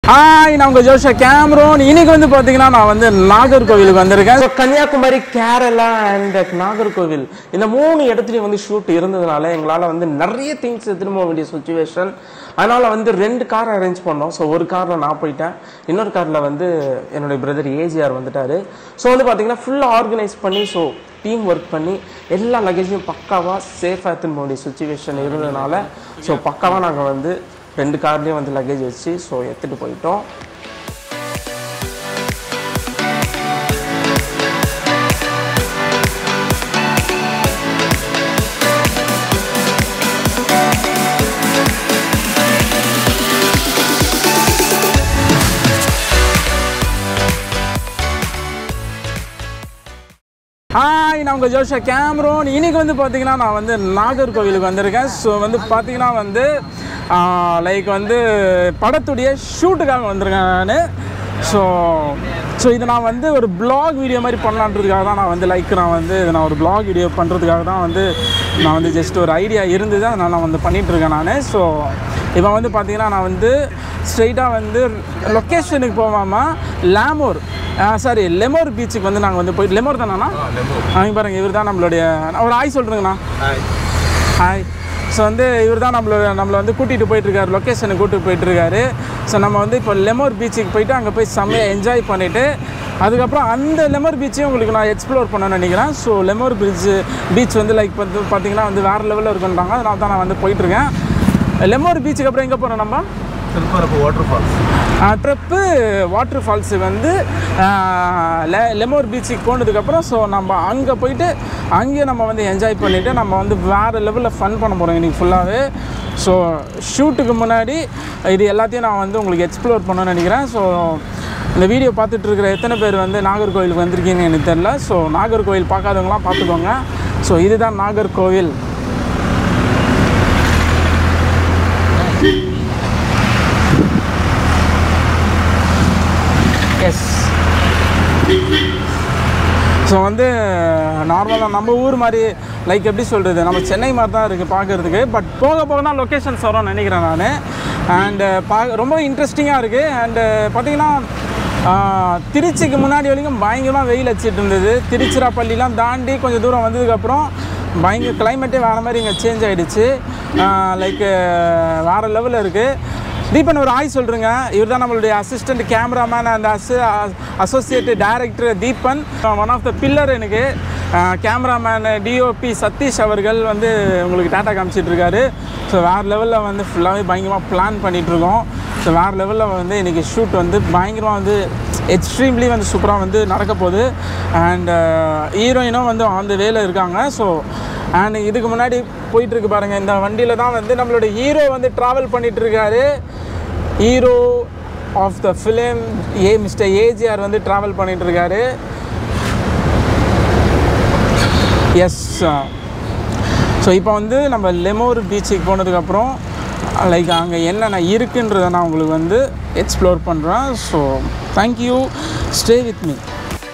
Hi நான் உங்கள் ஜோஷா Cameron இன்னைக்கு வந்து பார்த்தீங்கன்னா நான் வந்து நாகர்கோவிலுக்கு வந்திருக்கேன் So, கன்னியாகுமரி கேரளா அண்ட் நாகர்கோவில் இந்த மூணு இடத்துலையும் வந்து ஷூட் இருந்ததுனால எங்களால் வந்து நிறைய திங்ஸ் எடுத்துட்டு போக வேண்டிய சுச்சுவேஷன் அதனால வந்து ரெண்டு கார் அரேஞ்ச் பண்ணோம் ஸோ ஒரு காரில் நான் போயிட்டேன் இன்னொரு காரில் வந்து என்னுடைய பிரதர் ஏஜிஆர் வந்துட்டாரு ஸோ வந்து பார்த்தீங்கன்னா ஃபுல்லாக ஆர்கனைஸ் பண்ணி ஸோ டீம் ஒர்க் பண்ணி எல்லா லக்கேஜையும் பக்காவாக சேஃபாக எடுத்துன்னு போக வேண்டிய சுச்சுவேஷன் இருந்ததுனால ஸோ பக்காவாக நாங்கள் வந்து ரெண்டு கார்லேயும் வந்து லக்கேஜ் வச்சு ஸோ எடுத்துகிட்டு போயிட்டோம் ஹாய் நான் உங்கள் ஜோஷா கேமரோன் இன்னைக்கு வந்து பார்த்தீங்கன்னா நான் வந்து நாகர்கோவிலுக்கு வந்திருக்கேன் ஸோ வந்து பார்த்தீங்கன்னா வந்து லைக் வந்து படத்துடைய ஷூட்டுக்காக வந்திருக்கேன் நான் ஸோ ஸோ இது நான் வந்து ஒரு blog வீடியோ மாதிரி பண்ணலான்றதுக்காக தான் நான் வந்து லைக் நான் வந்து இதை நான் ஒரு blog வீடியோ பண்ணுறதுக்காக தான் வந்து நான் வந்து ஜஸ்ட் ஒரு ஐடியா இருந்தது அதனால் நான் வந்து பண்ணிகிட்டு இருக்கேன் நான் ஸோ இப்போ வந்து பார்த்தீங்கன்னா நான் வந்து ஸ்ட்ரைட்டாக வந்து லொக்கேஷனுக்கு போகாமல் லேமோர் சாரி லெமோர் பீச்சுக்கு வந்து நாங்கள் வந்து போய் லெமோர் தானேண்ணா அவங்க பாருங்க இவர் தான் நம்மளுடைய ஒரு ஆய் சொல்கிறேங்கண்ணா ஹாய் ஸோ வந்து இவர் தான் நம்மளோட நம்மளை வந்து கூட்டிகிட்டு போயிட்டுருக்காரு லொக்கேஷனுக்கு கூட்டிகிட்டு போயிட்டுருக்காரு ஸோ நம்ம வந்து இப்போ லெமோர் பீச்சுக்கு போயிட்டு அங்கே போய் செம்மையாக என்ஜாய் பண்ணிவிட்டு அதுக்கப்புறம் அந்த லெமோர் பீச்சையும் உங்களுக்கு நான் எக்ஸ்ப்ளோர் பண்ணணும்னு நினைக்கிறேன் ஸோ லெமோர் பீச் பீச் வந்து லைக் வந்து பார்த்தீங்கன்னா வந்து வேறு லெவலில் இருக்குன்றாங்க அதனால தான் நான் வந்து போயிட்டுருக்கேன் லெமோர் பீச்சுக்கு அப்புறம் எங்கே போகிறோம் நம்ம Thirparappu water falls trip water falls வந்து ஆஹ், லெ- லெமோர் பீச்சுக்கு போனதுக்கப்புறம் ஸோ நம்ம அங்கே போயிட்டு அங்கேயே நம்ம வந்து என்ஜாய் பண்ணிவிட்டு நம்ம வந்து வேறு லெவலில் ஃபன் பண்ண போகிறோம் இன்றைக்கி ஃபுல்லாகவே ஸோ ஷூட்டுக்கு முன்னாடி இது எல்லாத்தையும் நான் வந்து உங்களுக்கு எக்ஸ்ப்ளோர் பண்ணணும்னு நினைக்கிறேன் ஸோ இந்த வீடியோ பார்த்துட்டு இருக்கிற எத்தனை பேர் வந்து நாகர்கோவிலுக்கு வந்திருக்கீங்கன்னு எனக்கு தெரில ஸோ நாகர்கோவில் பார்க்காதவங்களாம் பார்த்துக்கோங்க ஸோ இதுதான் நாகர்கோவில் எஸ் ஸோ வந்து நார்மலாக நம்ம ஊர் மாதிரி லைக் எப்படி சொல்கிறது நம்ம சென்னை மாதிரி தான் இருக்குது பார்க்குறதுக்கு பட் போக போக தான் லொக்கேஷன்ஸ் வரும்னு நினைக்கிறேன் நான் அண்டு பா ரொம்ப இன்ட்ரெஸ்டிங்காக இருக்குது அண்டு பார்த்தீங்கன்னா ஆஹ், திருச்சிக்கு முன்னாடி வரைக்கும் பயங்கரமாக வெயில் அடிச்சிட்டு இருந்தது திருச்சிராப்பள்ளிலாம் தாண்டி கொஞ்சம் தூரம் வந்ததுக்கப்புறம் பயங்கர கிளைமேட்டே வேறு மாதிரி இங்கே சேஞ்ச் ஆகிடுச்சு லைக் வேறு லெவலில் இருக்குது தீபன் ஒரு ஆய் சொல்கிறேங்க இவர் தான் நம்மளுடைய assistant cameraman and as associate director Deepan one of the pillar எனக்கு கேமராமேன் டிஓபி சதீஷ் அவர்கள் வந்து உங்களுக்கு டாட்டா காமிச்சிட்டு இருக்காரு ஸோ வேறு லெவலில் வந்து ஃபுல்லாகவே பயங்கரமாக பிளான் பண்ணிகிட்ருக்கோம் ஸோ வேறு லெவலில் வந்து இன்றைக்கி ஷூட் வந்து பயங்கரமாக வந்து எக்ஸ்ட்ரீம்லி வந்து சூப்பராக வந்து நடக்க போகுது அண்ட் ஹீரோயினும் வந்து அந்த வேல இருக்காங்க ஸோ அண்ட் இதுக்கு முன்னாடி போயிட்டு இருக்கு பாருங்க இந்த வண்டியில் தான் வந்து நம்மளோட ஹீரோ வந்து ட்ராவல் பண்ணிட்டு இருக்காரு hero of the film a Mister AGR வந்து ட்ராவல் பண்ணிட்டு இருக்காரு எஸ் ஸோ இப்போ வந்து நம்ம லெமோர் பீச்சுக்கு போனதுக்கப்புறம் லைக் அங்கே என்னென்ன இருக்குன்றதை நான் உங்களுக்கு வந்து எக்ஸ்ப்ளோர் பண்ணுறேன் so thank you stay with me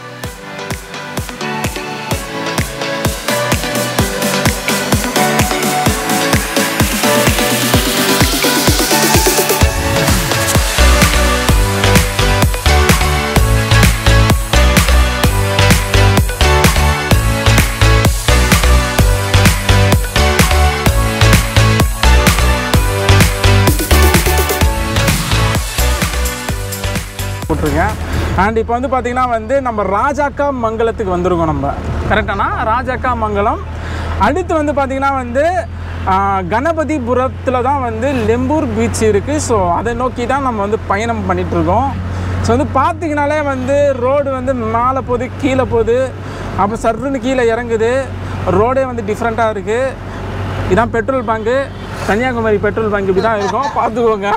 போட்டிருக்கேன் அண்ட் இப்போ வந்து பார்த்திங்கன்னா வந்து நம்ம ராஜாக்கா மங்கலத்துக்கு வந்திருக்கோம் நம்ம கரெக்டானா ராஜாக்கா மங்கலம் அடுத்து வந்து பார்த்திங்கன்னா வந்து ஆஹ், கணபதிபுரத்தில் தான் வந்து லெம்பூர் பீச் இருக்குது ஸோ அதை நோக்கி தான் நம்ம வந்து பயணம் பண்ணிகிட்ருக்கோம் ஸோ வந்து பார்த்திங்கனாலே வந்து ரோடு வந்து மேலே போகுது கீழே போகுது அப்புறம் சர்ருன்னு கீழே இறங்குது ரோடே வந்து டிஃப்ரெண்ட்டாக இருக்குது இதான் petrol bunk Kanyakumari petrol bunk இப்படி தான் இருக்கும் பார்த்துக்கோங்க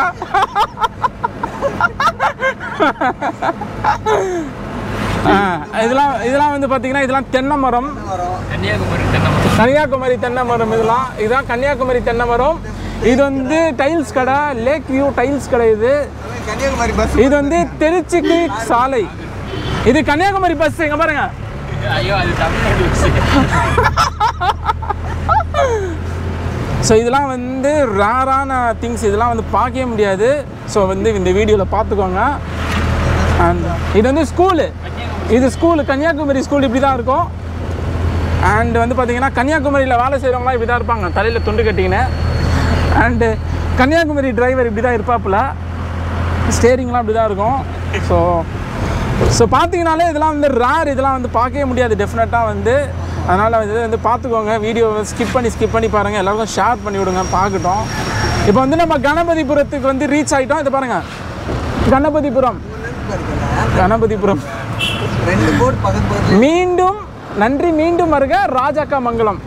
ஆ, இதெல்லாம் இதெல்லாம் வந்து பார்த்தீங்கன்னா இதெல்லாம் தென்னை மரம் கன்னியாகுமரி தென்னமரம் கன்னியாகுமரி தென்னை மரம் இதெல்லாம் இதுதான் கன்னியாகுமரி தென்னை மரம் இது வந்து டைல்ஸ் கடை லேக் வியூ டைல்ஸ் கடை இது கன்னியாகுமரி பஸ் இது வந்து திருச்சிக்கு சாலை இது கன்னியாகுமரி பஸ் எங்க பாருங்க ஐயோ அது தமிழ்நாடு பஸ் ஸோ இதெல்லாம் வந்து ரேரான திங்ஸ் இதெல்லாம் வந்து பார்க்கவே முடியாது ஸோ வந்து இந்த வீடியோவில் பார்த்துக்கோங்க அண்ட் இது வந்து ஸ்கூலு இது ஸ்கூலு கன்னியாகுமரி ஸ்கூல் இப்படி தான் இருக்கும் அண்ட் வந்து பார்த்தீங்கன்னா கன்னியாகுமரியில் வேலை செய்கிறவங்களாம் இப்படி தான் இருப்பாங்க தலையில் துண்டு கட்டிக்கின்னு அண்டு கன்னியாகுமரி டிரைவர் இப்படி தான் இருப்பாப்புல ஸ்டேரிங்லாம் இப்படி தான் இருக்கும் ஸோ ஸோ பார்த்தீங்கனாலே இதெல்லாம் வந்து ரேர் இதெல்லாம் வந்து பார்க்கவே முடியாது டெஃபினட்டாக வந்து அதனால் இது வந்து பார்த்துக்கோங்க வீடியோவை ஸ்கிப் பண்ணி ஸ்கிப் பண்ணி பாருங்கள் எல்லாருக்கும் ஷேர் பண்ணி விடுங்க பார்க்கட்டும் இப்போ வந்து நம்ம கணபதிபுரத்துக்கு வந்து ரீச் ஆகிட்டோம் இது பாருங்கள் கணபதிபுரம் கணபதிபுரம் ரெண்டு போர்டு பக்கத்து பக்கத்துல மீண்டும் நன்றி மீண்டும் வருக ராஜாக்கா மங்கலம்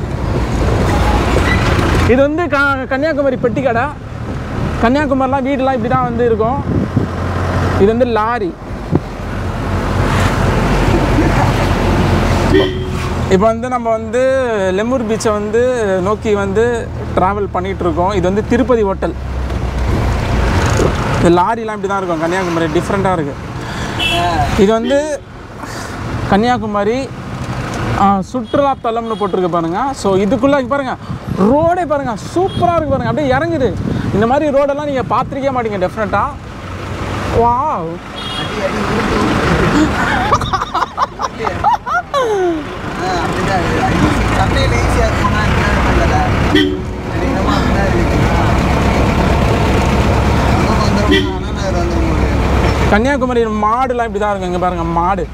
இது வந்து க கன்னியாகுமரி பெட்டி கடை கன்னியாகுமரிலாம் வீடுலாம் இப்படி தான் வந்து இருக்கும் இது வந்து லாரி இப்போ வந்து நம்ம வந்து லெமூர் பீச்சை வந்து நோக்கி வந்து ட்ராவல் பண்ணிகிட்டு இருக்கோம் இது வந்து திருப்பதி ஹோட்டல் இது லாரிலாம் இப்படி தான் இருக்கும் கன்னியாகுமரி டிஃப்ரெண்ட்டாக இருக்குது இது வந்து கன்னியாகுமரி ஆ, சுற்றுலா தலம்னு போட்டிருக்கு பாருங்க ஸோ இதுக்குள்ளே பாருங்க ரோடே பாருங்க சூப்பராக இருக்கு பாருங்க அப்படியே இறங்குது இந்த மாதிரி ரோடெல்லாம் நீங்கள் பார்த்துருக்கே மாட்டீங்க டெஃபினட்டாக வா ஆ, அப்படிதான் இது. சண்டையில ஈஸியாக இருக்கும்னா என்ன பண்ணல அதிகமாக அப்படிதான் இருக்குங்களா அங்கே வந்துடும் அண்ணா நகர் வந்துடும் கன்னியாகுமரி மாடுலாம் இப்படி தான் இருக்கும் இங்கே பாருங்க மாடு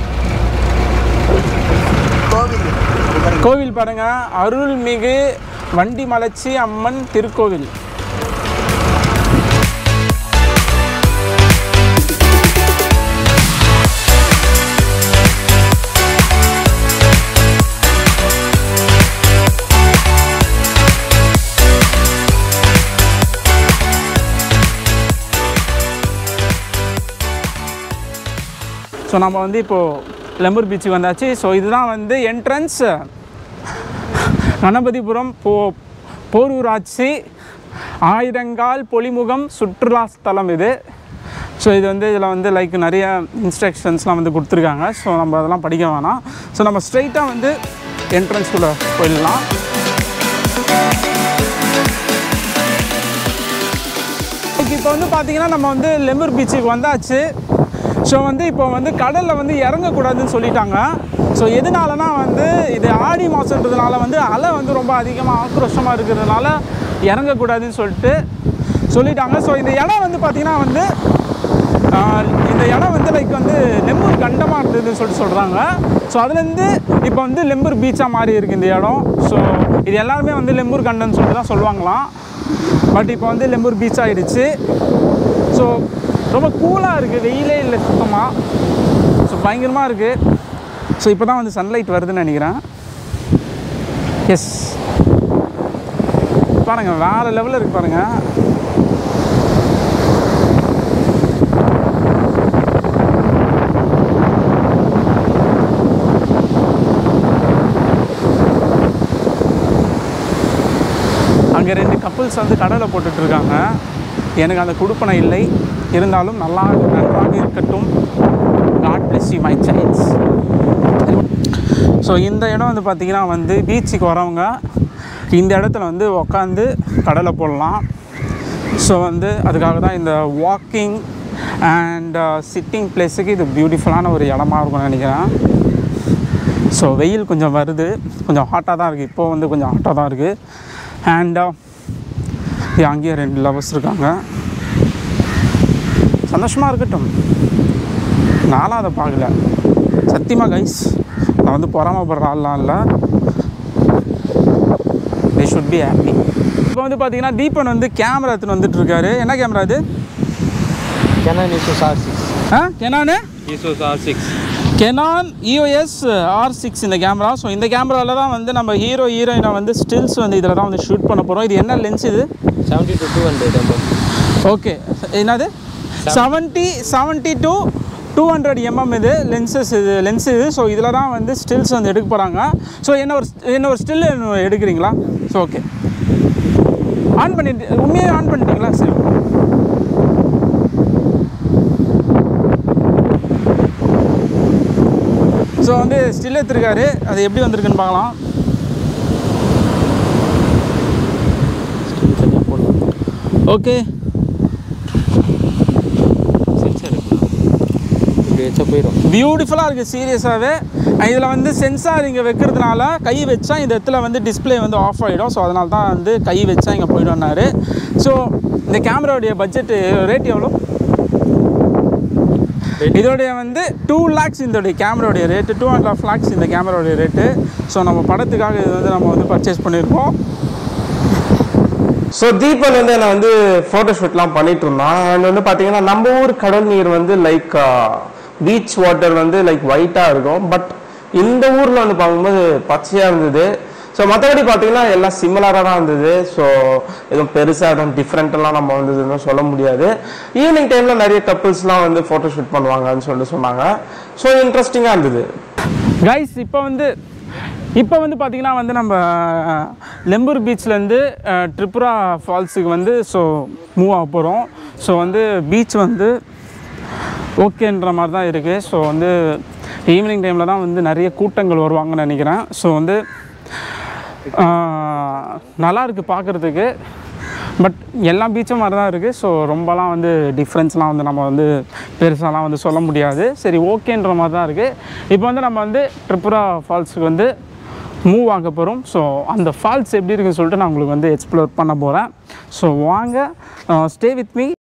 கோவில் இது பாருங்க. கோவில் பாருங்க அருள்மிகு வண்டி மலச்சி அம்மன் திருக்கோவில் ஸோ நம்ம வந்து இப்போது லெம்பூர் பீச்சுக்கு வந்தாச்சு ஸோ இதுதான் வந்து என்ட்ரன்ஸ் கணபதிபுரம் போ போரூராட்சி ஆயிரங்கால் பொலிமுகம் சுற்றுலா ஸ்தலம் இது ஸோ இது வந்து இதில் வந்து லைக் நிறைய இன்ஸ்ட்ரக்ஷன்ஸ்லாம் வந்து கொடுத்துருக்காங்க ஸோ நம்ம அதெல்லாம் படிக்க வேணாம் ஸோ நம்ம ஸ்ட்ரைட்டாக வந்து என்ட்ரன்ஸ்குள்ளே போயிடலாம் ஓகே இப்போ வந்து பார்த்தீங்கன்னா நம்ம வந்து லெம்பூர் பீச்சுக்கு வந்தாச்சு ஸோ வந்து இப்போ வந்து கடலில் வந்து இறங்கக்கூடாதுன்னு சொல்லிட்டாங்க ஸோ எதனாலனா வந்து இது ஆடி மாதன்றதுனால வந்து அலை வந்து ரொம்ப அதிகமாக ஆக்ரோஷமாக இருக்கிறதுனால இறங்கக்கூடாதுன்னு சொல்லிட்டு சொல்லிட்டாங்க ஸோ இந்த இடம் வந்து பார்த்திங்கன்னா வந்து ஆஹ், இந்த இடம் வந்து லைக் வந்து லெம்பூர் கண்டமாக இருந்ததுன்னு சொல்லிட்டு சொல்கிறாங்க ஸோ அதுலேருந்து இப்போ வந்து லெம்பூர் பீச்சாக மாறி இருக்குது இந்த இடம் ஸோ இது எல்லாருமே வந்து லெம்பூர் கண்டம்னு சொல்லிட்டு தான் சொல்லுவாங்களாம் பட் இப்போ வந்து லெம்பூர் பீச் ஆகிடுச்சு ஸோ ரொம்ப கூலாக இருக்குது வெயிலே இல்லை சுத்தமாக ஸோ பயங்கரமாக இருக்குது ஸோ இப்போ தான் வந்து சன்லைட் வருதுன்னு நினைக்கிறேன் எஸ் பாருங்கள் வேறு லெவலில் இருக்குது பாருங்கள் அங்கே ரெண்டு கப்புள்ஸ் வந்து கடலை போட்டுட்டு இருக்காங்க எனக்கு அந்த குடுப்பனை இல்லை இருந்தாலும் நல்லா நன்றாக இருக்கட்டும் God bless you my childs so இந்த இடம் வந்து பார்த்திங்கன்னா வந்து பீச்சுக்கு வரவங்க இந்த இடத்துல வந்து உக்காந்து கடலை போடலாம் ஸோ வந்து அதுக்காக தான் இந்த வாக்கிங் அண்ட் சிட்டிங் பிளேஸுக்கு இது பியூட்டிஃபுல்லான ஒரு இடமா இருக்கும்னு நினைக்கிறேன் ஸோ வெயில் கொஞ்சம் வருது கொஞ்சம் ஹாட்டாக தான் இருக்குது இப்போ வந்து கொஞ்சம் ஹாட்டாக தான் இருக்குது அண்ட் அங்கேயே ரெண்டு லவர்ஸ் இருக்காங்க சந்தோஷமாக இருக்கட்டும் நானும் அதை பார்க்கல சத்தியமாக கைஸ் நான் வந்து பொறாமப்படுற ஆள்லாம் இல்லை தே ஷுட் பி ஹாப்பி இப்போ வந்து பார்த்தீங்கன்னா தீபன் வந்து கேமரா எடுத்துன்னு வந்துட்டு இருக்காரு என்ன கேமரா இது கேனான் இசோஸ் ஆர் சிக்ஸ் ஆ Canon EOS R six Canon EOS R six இந்த கேமரா ஸோ இந்த கேமராவில் தான் வந்து நம்ம ஹீரோ ஹீரோயினை வந்து ஸ்டில்ஸ் வந்து இதில் தான் வந்து ஷூட் பண்ண போகிறோம் இது என்ன லென்ஸ் இது seventy to two hundred MM okay என்னது seventy seventy to two hundred MM இது லென்சஸ் இது லென்ஸ் இது ஸோ இதில் தான் வந்து ஸ்டில்ஸ் வந்து எடுக்க போகிறாங்க ஸோ என்ன ஒரு என்ன ஒரு ஸ்டில் எடுக்கிறீங்களா ஸோ ஓகே ஆன் பண்ணிட்டு உண்மையாக ஆன் பண்ணிட்டீங்களா சரி ஸோ வந்து ஸ்டில் எடுத்திருக்காரு அது எப்படி வந்திருக்குன்னு பார்க்கலாம் ஓகே இப்படி வச்சா போயிடும் பியூட்டிஃபுல்லாக இருக்குது சீரியஸாகவே இதில் வந்து சென்சார் இங்கே வைக்கிறதுனால கை வச்சா இந்த இடத்துல வந்து டிஸ்ப்ளே வந்து ஆஃப் ஆகிடும் ஸோ அதனால தான் வந்து கை வச்சா இங்கே போய்டும்னாரு ஸோ இந்த கேமராவுடைய பட்ஜெட்டு ரேட் எவ்வளோ இதோடைய வந்து டூ லேக்ஸ் இதோடைய கேமராவுடைய rate two and half lakhs இந்த கேமராவுடைய ரேட்டு ஸோ நம்ம படத்துக்காக இது வந்து நம்ம வந்து பர்ச்சேஸ் பண்ணியிருக்கோம் ஸோ தீபன் வந்து என்னை வந்து ஃபோட்டோ ஷூட்லாம் பண்ணிட்டு இருந்தான் அண்ட் வந்து பார்த்தீங்கன்னா நம்ம ஊர் கடல் நீர் வந்து லைக் பீச் வாட்டர் வந்து லைக் ஒயிட்டாக இருக்கும் பட் இந்த ஊரில் வந்து பார்க்கும்போது பச்சையாக இருந்தது ஸோ மற்றபடி பார்த்தீங்கன்னா எல்லாம் சிமிலராக தான் இருந்தது ஸோ எதுவும் பெருசாக எதுவும் டிஃப்ரெண்ட்டெல்லாம் நம்ம வந்து எதுவும் சொல்ல முடியாது ஈவினிங் டைமில் நிறைய கப்புள்ஸ்லாம் வந்து ஃபோட்டோ ஷூட் பண்ணுவாங்கன்னு சொல்லிட்டு சொன்னாங்க ஸோ இன்ட்ரெஸ்டிங்காக இருந்தது கைஸ் இப்போ வந்து இப்போ வந்து பார்த்திங்கன்னா வந்து நம்ம அஹ், லெம்பூர் பீச்லேருந்து ட்ரிபுரா ஃபால்ஸுக்கு வந்து ஸோ மூவ் ஆக போகிறோம் ஸோ வந்து பீச் வந்து ஓகேன்ற மாதிரி தான் இருக்குது ஸோ வந்து ஈவினிங் டைமில் தான் வந்து நிறைய கூட்டங்கள் வருவாங்கன்னு நினைக்கிறேன் ஸோ வந்து ஆஹ், நல்லா இருக்குது பார்க்குறதுக்கு பட் எல்லா பீச்சும் மாதிரி தான் இருக்குது ஸோ ரொம்பலாம் வந்து டிஃப்ரென்ஸ்லாம் வந்து நம்ம வந்து பெருசாலாம் வந்து சொல்ல முடியாது சரி ஓகேன்ற மாதிரி தான் இருக்குது இப்போ வந்து நம்ம வந்து ட்ரிபுரா ஃபால்ஸுக்கு வந்து மூவ் ஆக போகிறோம் ஸோ அந்த ஃபால்ஸ் எப்படி இருக்குன்னு சொல்லிட்டு நான் உங்களுக்கு வந்து எக்ஸ்ப்ளோர் பண்ண போகிறேன் ஸோ வாங்க ஸ்டே வித் மீ